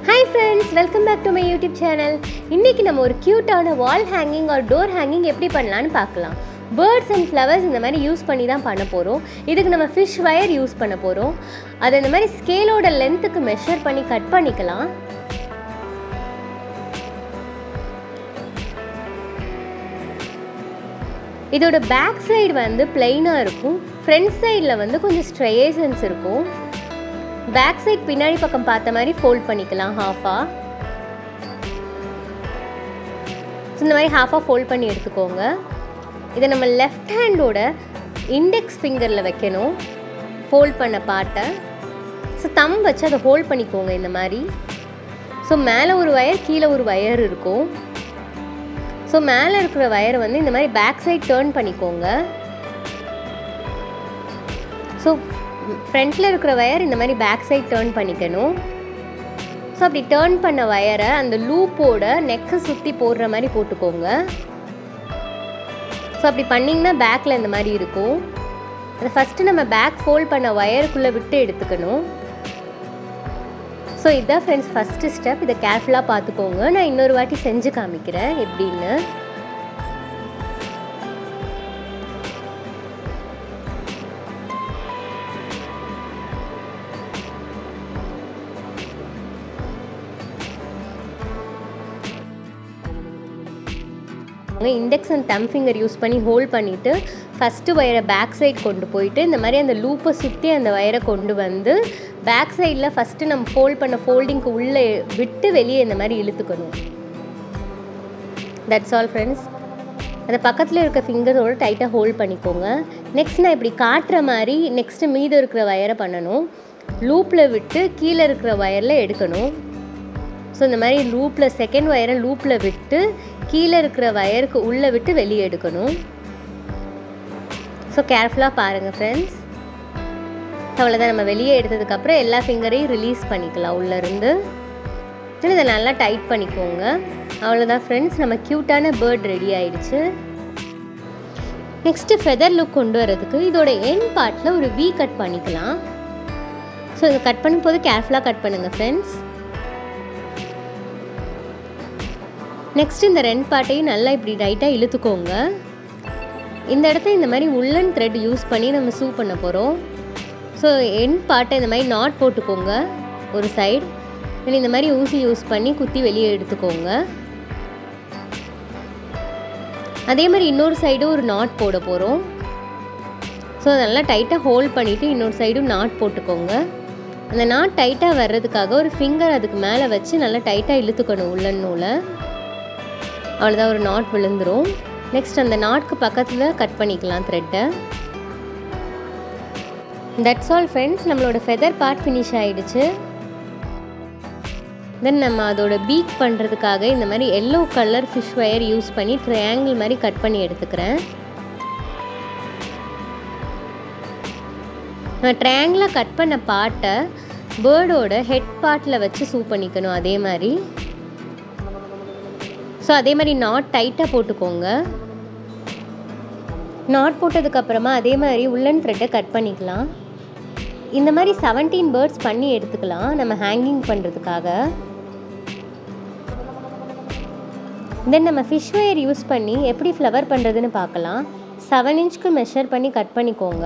hi friends welcome back to my YouTube channel இன்றைக்கி நம்ம ஒரு க்யூட்டான wall hanging or door hanging எப்படி பண்ணலான்னு பார்க்கலாம் பேர்ட்ஸ் அண்ட் ஃப்ளவர்ஸ் இந்த மாதிரி யூஸ் பண்ணி தான் பண்ண போகிறோம் இதுக்கு நம்ம ஃபிஷ் வயர் யூஸ் பண்ண போகிறோம் அதை இந்த மாதிரி ஸ்கேலோட லென்த்துக்கு மெஷர் பண்ணி கட் பண்ணிக்கலாம் இதோட பேக் சைடு வந்து பிளெயினாக இருக்கும் ஃப்ரண்ட் சைடில் வந்து கொஞ்சம் ஸ்ட்ரெயேஷன்ஸ் இருக்கும் பேக் சைட் பின்னாடி பக்கம் பார்த்த மாதிரி ஃபோல்ட் பண்ணிக்கலாம் ஹாஃபாக இந்த மாதிரி ஹாஃபாக ஃபோல்ட் பண்ணி எடுத்துக்கோங்க இதை நம்ம லெஃப்ட் ஹேண்டோட இண்டெக்ஸ் ஃபிங்கரில் வைக்கணும் ஃபோல்ட் பண்ண பாட்டை ஸோ தம் வச்சு அதை ஹோல்ட் பண்ணிக்கோங்க இந்த மாதிரி ஸோ மேலே ஒரு ஒயர் கீழே ஒரு ஒயர் இருக்கும் ஸோ மேலே இருக்கிற வயரை வந்து இந்த மாதிரி பேக் சைட் டேர்ன் பண்ணிக்கோங்க ஸோ ஃப்ரண்ட்டில் இருக்கிற வயர் இந்த மாதிரி பேக் சைட் டேர்ன் பண்ணிக்கணும் ஸோ அப்படி டேர்ன் பண்ண வயரை அந்த லூப்போட நெக்கை சுற்றி போடுற மாதிரி போட்டுக்கோங்க ஸோ அப்படி பண்ணிங்கன்னா பேக்கில் இந்த மாதிரி இருக்கும் அதை ஃபஸ்ட்டு நம்ம பேக் ஃபோல்ட் பண்ண ஒயருக்குள்ளே விட்டு எடுத்துக்கணும் ஸோ இதுதான் ஃப்ரெண்ட்ஸ் ஃபஸ்ட்டு ஸ்டெப் இதை கேர்ஃபுல்லாக பார்த்துக்கோங்க நான் இன்னொரு வாட்டி செஞ்சு காமிக்கிறேன் எப்படின்னு index and thumb finger use பண்ணி ஹோல்ட் பண்ணிவிட்டு ஃபஸ்ட்டு வயரை பேக் சைட் கொண்டு போயிட்டு இந்த மாதிரி அந்த லூப்பை சுற்றி அந்த வயரை கொண்டு வந்து பேக் சைடில் ஃபஸ்ட்டு நம்ம ஃபோல்ட் பண்ண ஃபோல்டிங்க்கு உள்ளே விட்டு வெளியே இந்த மாதிரி இழுத்துக்கணும் தட்ஸ் ஆல் ஃப்ரெண்ட்ஸ் அந்த பக்கத்தில் இருக்க ஃபிங்கரோட டைட்டாக ஹோல்ட் பண்ணிக்கோங்க நெக்ஸ்ட் நான் இப்படி காட்டுற மாதிரி நெக்ஸ்ட்டு மீதம் இருக்கிற வயரை பண்ணணும் லூப்பில் விட்டு கீழே இருக்கிற வயரில் எடுக்கணும் ஸோ இந்த மாதிரி லூப்பில் செகண்ட் வயரை லூப்பில் விட்டு கீழே இருக்கிற வயருக்கு உள்ளே விட்டு வெளியே எடுக்கணும் ஸோ கேர்ஃபுல்லாக பாருங்கள் ஃப்ரெண்ட்ஸ் அவ்வளோதான் நம்ம வெளியே எடுத்ததுக்கப்புறம் எல்லா ஃபிங்கரையும் ரிலீஸ் பண்ணிக்கலாம் உள்ளேருந்து இதை நல்லா டைட் பண்ணிக்கோங்க அவ்வளோதான் ஃப்ரெண்ட்ஸ் நம்ம க்யூட்டான பேர்ட் ரெடி ஆயிடுச்சு நெக்ஸ்ட்டு ஃபெதர் லுக் கொண்டு வரதுக்கு இதோட என் பார்ட்டில் ஒரு வி கட் பண்ணிக்கலாம் ஸோ இதை கட் பண்ணும்போது கேர்ஃபுல்லாக கட் பண்ணுங்கள் ஃப்ரெண்ட்ஸ் நெக்ஸ்ட் இந்த ரெண்டு பாட்டையும் நல்லா இப்படி டைட்டாக இழுத்துக்கோங்க இந்த இடத்த இந்த மாதிரி உள்ளன் த்ரெட் யூஸ் பண்ணி நம்ம சூ பண்ண போகிறோம் ஸோ என் பாட்டை இந்த மாதிரி நாட் போட்டுக்கோங்க ஒரு சைடு இந்த மாதிரி ஊசி யூஸ் பண்ணி குத்தி வெளியே எடுத்துக்கோங்க அதே மாதிரி இன்னொரு சைடும் ஒரு நாட் போட போகிறோம் ஸோ நல்லா டைட்டாக ஹோல்ட் பண்ணிவிட்டு இன்னொரு சைடும் நாட் போட்டுக்கோங்க அந்த நாட் டைட்டாக வர்றதுக்காக ஒரு ஃபிங்கர் அதுக்கு மேலே வச்சு நல்லா டைட்டாக இழுத்துக்கணும் உள்ளன் நூலை அவ்வளோதான் ஒரு நாட் விழுந்துடும் நெக்ஸ்ட் அந்த நாட்க்கு பக்கத்தில் கட் பண்ணிக்கலாம் த்ரெட்டை தட்ஸ் ஆல் ஃப்ரெண்ட்ஸ் நம்மளோட ஃபெதர் பார்ட் ஃபினிஷ் ஆகிடுச்சு தென் நம்ம அதோட பீக் பண்ணுறதுக்காக இந்த மாதிரி yellow colour fish wire use பண்ணி ட்ரையாங்கிள் மாதிரி கட் பண்ணி எடுத்துக்கிறேன் நான் ட்ரையாங்கிளாக கட் பண்ண பாட்டை பேர்டோட ஹெட் பார்ட்டில் வச்சு சூ பண்ணிக்கணும் அதே மாதிரி ஸோ அதே மாதிரி நாட் டைட்டாக போட்டுக்கோங்க நாட் போட்டதுக்கப்புறமா அதே மாதிரி உள்ளன் த்ரெட்டை கட் பண்ணிக்கலாம் இந்த மாதிரி செவன்டீன் பேர்ட்ஸ் பண்ணி எடுத்துக்கலாம் நம்ம ஹேங்கிங் பண்ணுறதுக்காக தென் நம்ம ஃபிஷ் ஒயர் யூஸ் பண்ணி எப்படி ஃப்ளவர் பண்ணுறதுன்னு பார்க்கலாம் செவன் இன்ச்க்கு மெஷர் பண்ணி கட் பண்ணிக்கோங்க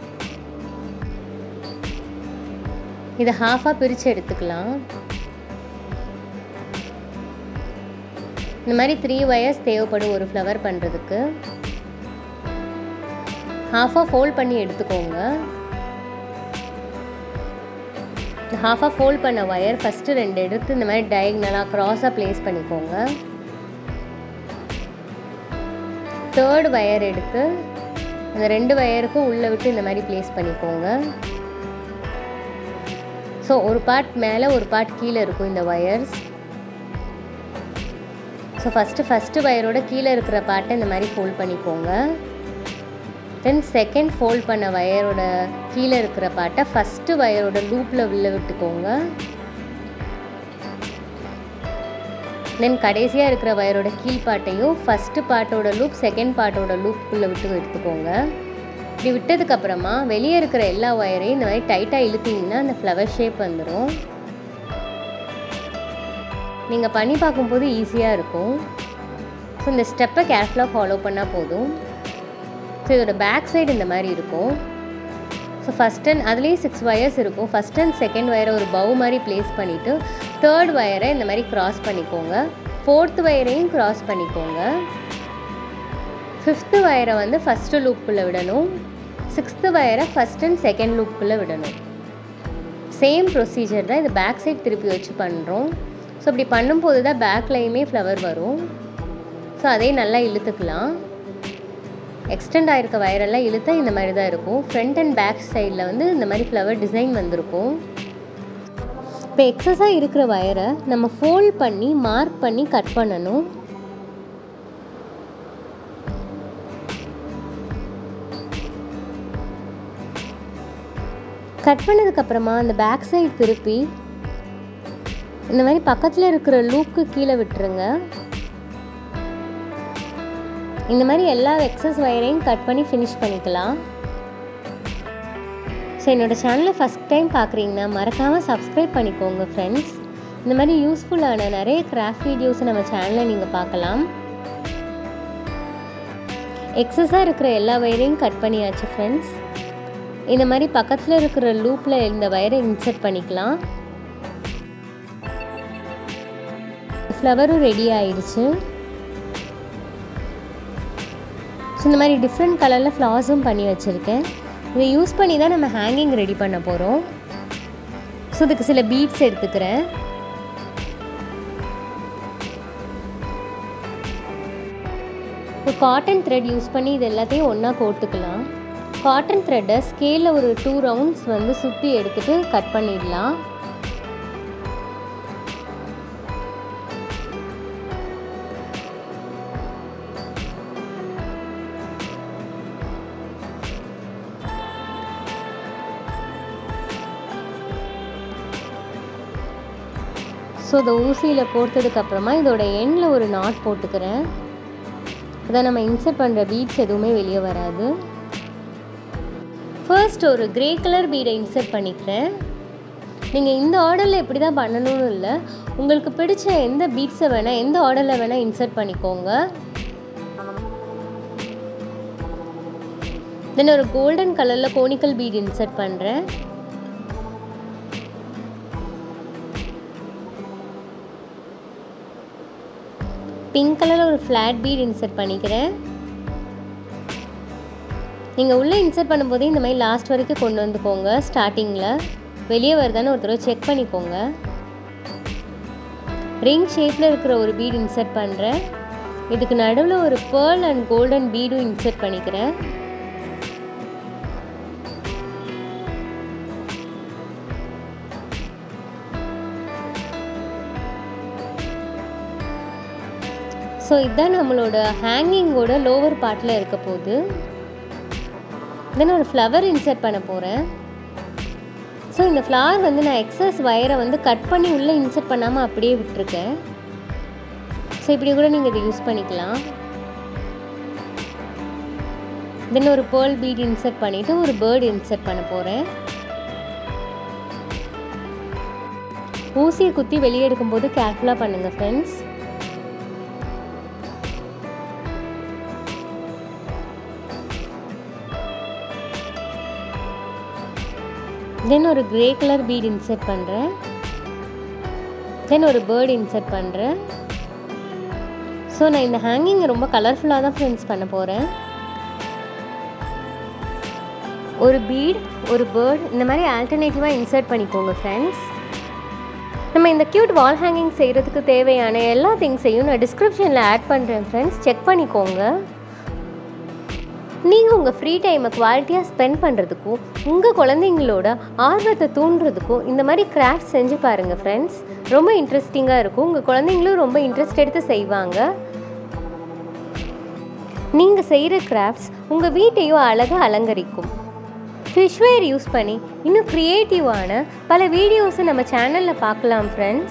இதை ஹாஃபாக பிரித்து எடுத்துக்கலாம் இந்த மாதிரி த்ரீ ஒயர்ஸ் தேவைப்படும் ஒரு ஃப்ளவர் பண்ணுறதுக்கு ஹாஃபாக ஃபோல்ட் பண்ணி எடுத்துக்கோங்க ஹாஃபாக ஃபோல்ட் பண்ண ஒயர் ஃபஸ்ட்டு ரெண்டு எடுத்து இந்த மாதிரி டயக்னலாக க்ராஸாக ப்ளேஸ் பண்ணிக்கோங்க தேர்ட் ஒயர் எடுத்து அந்த ரெண்டு ஒயருக்கும் உள்ளே விட்டு இந்த மாதிரி ப்ளேஸ் பண்ணிக்கோங்க ஸோ ஒரு பார்ட் மேலே ஒரு பார்ட் கீழே இருக்கும் இந்த ஒயர்ஸ் ஸோ ஃபஸ்ட்டு ஃபஸ்ட்டு வயரோட கீழே இருக்கிற பார்ட்டை இந்த மாதிரி ஃபோல்ட் பண்ணிக்கோங்க தென் செகண்ட் ஃபோல்ட் பண்ண வயரோட கீழே இருக்கிற பார்ட்டை ஃபஸ்ட்டு வயரோட லூப்பில் உள்ள விட்டுக்கோங்க தென் கடைசியாக இருக்கிற வயரோட கீழ் பாட்டையும் ஃபஸ்ட்டு பார்ட்டோட லூப் செகண்ட் பார்ட்டோட லூப்புக்குள்ளே விட்டு எடுத்துக்கோங்க இப்படி விட்டதுக்கப்புறமா வெளியே இருக்கிற எல்லா ஒயரையும் இந்த மாதிரி டைட்டாக இழுத்தீங்கன்னா அந்த ஃப்ளவர் ஷேப் வந்துடும் நீங்கள் பண்ணி பார்க்கும்போது ஈஸியாக இருக்கும் ஸோ இந்த ஸ்டெப்பை கேர்ஃபுல்லாக ஃபாலோ பண்ணால் போதும் ஸோ இதோட பேக் சைடு இந்த மாதிரி இருக்கும் ஸோ ஃபஸ்ட் அண்ட் அதுலேயும் சிக்ஸ் ஒயர்ஸ் இருக்கும் ஃபஸ்ட் அண்ட் செகண்ட் ஒயரை ஒரு பவு மாதிரி ப்ளேஸ் பண்ணிவிட்டு தேர்ட் ஒயரை இந்த மாதிரி க்ராஸ் பண்ணிக்கோங்க ஃபோர்த் ஒயரையும் க்ராஸ் பண்ணிக்கோங்க ஃபிஃப்த்து வயரை வந்து ஃபஸ்ட்டு லூப்புக்குள்ளே விடணும் சிக்ஸ்த்து வயரை ஃபஸ்ட் அண்ட் செகண்ட் லூப்புக்குள்ளே விடணும் சேம் ப்ரொசீஜர் தான் இது பேக் சைட் திருப்பி வச்சு பண்ணுறோம் ஸோ இப்படி பண்ணும்போது தான் பேக்லேயுமே ஃப்ளவர் வரும் ஸோ அதே நல்லா இழுத்துக்கலாம் எக்ஸ்டெண்ட் ஆகிருக்க வயரெல்லாம் இழுத்தா இந்த மாதிரி தான் இருக்கும் ஃப்ரண்ட் அண்ட் பேக் சைடில் வந்து இந்த மாதிரி ஃப்ளவர் டிசைன் வந்திருக்கும் இப்போ எக்ஸஸாக இருக்கிற வயரை நம்ம ஃபோல்ட் பண்ணி மார்க் பண்ணி கட் பண்ணணும் கட் பண்ணதுக்கப்புறமா அந்த பேக் சைடு திருப்பி இந்த மாதிரி பக்கத்தில் இருக்கிற லூக்கு கீழே விட்டுருங்க இந்த மாதிரி எல்லா எக்ஸஸ் வயரையும் கட் பண்ணி ஃபினிஷ் பண்ணிக்கலாம் ஸோ என்னோடய சேனலை ஃபஸ்ட் டைம் பார்க்குறீங்கன்னா மறக்காமல் சப்ஸ்கிரைப் பண்ணிக்கோங்க ஃப்ரெண்ட்ஸ் இந்த மாதிரி யூஸ்ஃபுல்லான நிறைய கிராஃப்ட் வீடியோஸை நம்ம சேனலில் நீங்கள் பார்க்கலாம் எக்ஸஸாக இருக்கிற எல்லா வயரையும் கட் பண்ணியாச்சு ஃப்ரெண்ட்ஸ் இந்த மாதிரி பக்கத்தில் இருக்கிற லூப்பில் இந்த வயரை இன்சர்ட் பண்ணிக்கலாம் ஃப்ளவரும் ரெடி ஆயிடுச்சு ஸோ இந்த மாதிரி டிஃப்ரெண்ட் கலரில் ஃப்ளார்ஸும் பண்ணி வச்சுருக்கேன் இதை யூஸ் பண்ணி தான் நம்ம ஹேங்கிங் ரெடி பண்ண போகிறோம் ஸோ இதுக்கு சில பீட்ஸ் எடுத்துக்கிறேன் இப்போ காட்டன் த்ரெட் யூஸ் பண்ணி இது எல்லாத்தையும் ஒன்றா கோர்த்துக்கலாம் காட்டன் த்ரெட்டை ஸ்கேலில் ஒரு டூ ரவுண்ட்ஸ் வந்து சுற்றி எடுத்துகிட்டு கட் பண்ணிடலாம் ஸோ இந்த ஊசியில் கோர்த்ததுக்கப்புறமா இதோட எண்டில் ஒரு நாட் போட்டுக்கிறேன் இதை நம்ம இன்சர்ட் பண்ணுற பீட்ஸ் எதுவுமே வெளியே வராது ஃபர்ஸ்ட் ஒரு க்ரே கலர் பீடை இன்சர்ட் பண்ணிக்கிறேன் நீங்கள் இந்த ஆர்டரில் எப்படி தான் பண்ணணும்னு இல்லை உங்களுக்கு பிடிச்ச எந்த பீட்ஸை வேணால் எந்த ஆர்டரில் வேணால் இன்சர்ட் பண்ணிக்கோங்க தென் ஒரு கோல்டன் கலரில் கோனிக்கல் பீட் இன்சர்ட் பண்ணுறேன் பிங்க் கலரில் ஒரு ஃப்ளாட் பீட் இன்சர்ட் பண்ணிக்கிறேன் நீங்கள் உள்ளே இன்சர்ட் பண்ணும்போதே இந்த மாதிரி லாஸ்ட் வரைக்கும் கொண்டு வந்துக்கோங்க ஸ்டார்டிங்கில் வெளியே வருதான்னு ஒரு தடவை செக் பண்ணிக்கோங்க ரிங் ஷேப்பில் இருக்கிற ஒரு பீட் இன்சர்ட் பண்ணுறேன் இதுக்கு நடுவில் ஒரு பேர்ல் அண்ட் கோல்டன் பீடும் இன்சர்ட் பண்ணிக்கிறேன் ஸோ இதுதான் நம்மளோட ஹேங்கிங்கோட லோவர் பார்ட்டில் இருக்க போகுது தென் ஒரு ஃப்ளவர் இன்சர்ட் பண்ண போகிறேன் ஸோ இந்த ஃப்ளவர் வந்து நான் எக்ஸஸ் வயரை வந்து கட் பண்ணி உள்ளே இன்சர்ட் பண்ணாமல் அப்படியே விட்டுருக்கேன் ஸோ இப்படி கூட நீங்கள் இதை யூஸ் பண்ணிக்கலாம் தென் ஒரு பேர்ல் பீட் இன்சர்ட் பண்ணிவிட்டு ஒரு பேர்டு இன்சர்ட் பண்ண போகிறேன் ஊசியை குத்தி வெளியே எடுக்கும்போது கேர்ஃபுல்லாக பண்ணுங்கள் ஃப்ரெண்ட்ஸ் தென் ஒரு க்ரே கலர் பீட் இன்சர்ட் பண்ணுறேன் தென் ஒரு பேர்டு இன்சர்ட் பண்ணுறேன் ஸோ நான் இந்த ஹேங்கிங்கை ரொம்ப கலர்ஃபுல்லாக தான் ஃப்ரெண்ட்ஸ் பண்ண போகிறேன் ஒரு பீட் ஒரு பேர்ட் இந்த மாதிரி ஆல்டர்னேட்டிவாக இன்சர்ட் பண்ணிக்கோங்க ஃப்ரெண்ட்ஸ் நம்ம இந்த க்யூட் வால் ஹேங்கிங் செய்கிறதுக்கு தேவையான எல்லா திங்ஸையும் நான் டிஸ்கிரிப்ஷனில் ஆட் பண்ணுறேன் ஃப்ரெண்ட்ஸ் செக் பண்ணிக்கோங்க நீங்கள் உங்கள் ஃப்ரீ டைமை குவாலிட்டியாக ஸ்பெண்ட் பண்ணுறதுக்கும் உங்கள் குழந்தைங்களோட ஆர்வத்தை தூண்டுறதுக்கும் இந்த மாதிரி கிராஃப்ட் செஞ்சு பாருங்கள் ஃப்ரெண்ட்ஸ் ரொம்ப இன்ட்ரெஸ்டிங்காக இருக்கும் உங்கள் குழந்தைங்களும் ரொம்ப இன்ட்ரெஸ்ட் எடுத்து செய்வாங்க நீங்கள் செய்கிற கிராஃப்ட்ஸ் உங்கள் வீட்டையும் அழகாக அலங்கரிக்கும் ஃபிஷ்வேர் யூஸ் பண்ணி இன்னும் க்ரியேட்டிவான பல வீடியோஸை நம்ம சேனலில் பார்க்கலாம் ஃப்ரெண்ட்ஸ்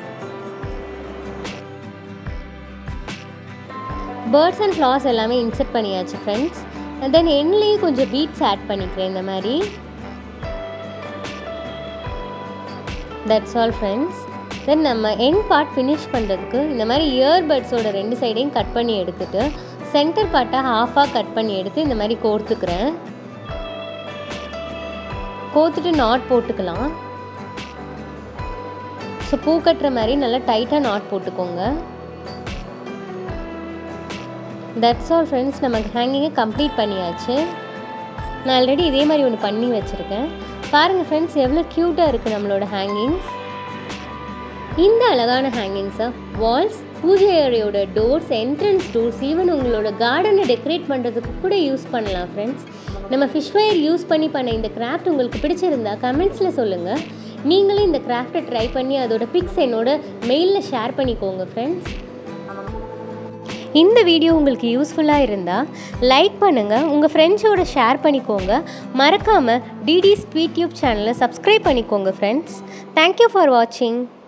பேர்ட்ஸ் அண்ட் ஃப்ளார்ஸ் எல்லாமே இன்சர்ட் பண்ணியாச்சு ஃப்ரெண்ட்ஸ் தென் எண்ட்லேயும் கொஞ்சம் பீட்ஸ் ஆட் பண்ணிக்கிறேன் இந்த மாதிரி தட்ஸ் ஆல் ஃப்ரெண்ட்ஸ் தென் நம்ம என் பார்ட் ஃபினிஷ் பண்ணுறதுக்கு இந்த மாதிரி இயர்பட்ஸோட ரெண்டு சைடையும் கட் பண்ணி எடுத்துட்டு சென்டர் பார்ட்டை ஹாஃபாக கட் பண்ணி எடுத்து இந்த மாதிரி கோர்த்துக்கிறேன் கோத்துட்டு நாட் போட்டுக்கலாம் ஸோ பூ கட்டுற மாதிரி நல்லா டைட்டாக நாட் போட்டுக்கோங்க தட்ஸ் ஆல் ஃப்ரெண்ட்ஸ் நமக்கு ஹேங்கிங்கை கம்ப்ளீட் பண்ணியாச்சு நான் ஆல்ரெடி இதே மாதிரி ஒன்று பண்ணி வச்சுருக்கேன் பாருங்கள் ஃப்ரெண்ட்ஸ் எவ்வளோ க்யூட்டாக இருக்குது நம்மளோட ஹேங்கிங்ஸ் இந்த அழகான ஹேங்கிங்ஸை வால்ஸ் பூஜை அறையோட டோர்ஸ் என்ட்ரன்ஸ் டோர்ஸ் ஈவன் உங்களோட கார்டனை டெக்கரேட் பண்ணுறதுக்கு கூட யூஸ் பண்ணலாம் ஃப்ரெண்ட்ஸ் நம்ம ஃபிஷ் ஃபயர் யூஸ் பண்ணி பண்ண இந்த கிராஃப்ட் உங்களுக்கு பிடிச்சிருந்தா கமெண்ட்ஸில் சொல்லுங்கள் நீங்களும் இந்த கிராஃப்டை ட்ரை பண்ணி அதோட பிக்ஸ் என்னோட மெயிலில் ஷேர் பண்ணிக்கோங்க ஃப்ரெண்ட்ஸ் இந்த வீடியோ உங்களுக்கு யூஸ்ஃபுல்லாக இருந்தால் லைக் பண்ணுங்கள் உங்கள் ஃப்ரெண்ட்ஸோட ஷேர் பண்ணிக்கோங்க மறக்காமல் டிடி ஸ்வீட் டியூப் சேனலை சப்ஸ்கிரைப் பண்ணிக்கோங்க ஃப்ரெண்ட்ஸ் தேங்க்யூ ஃபார் வாட்சிங்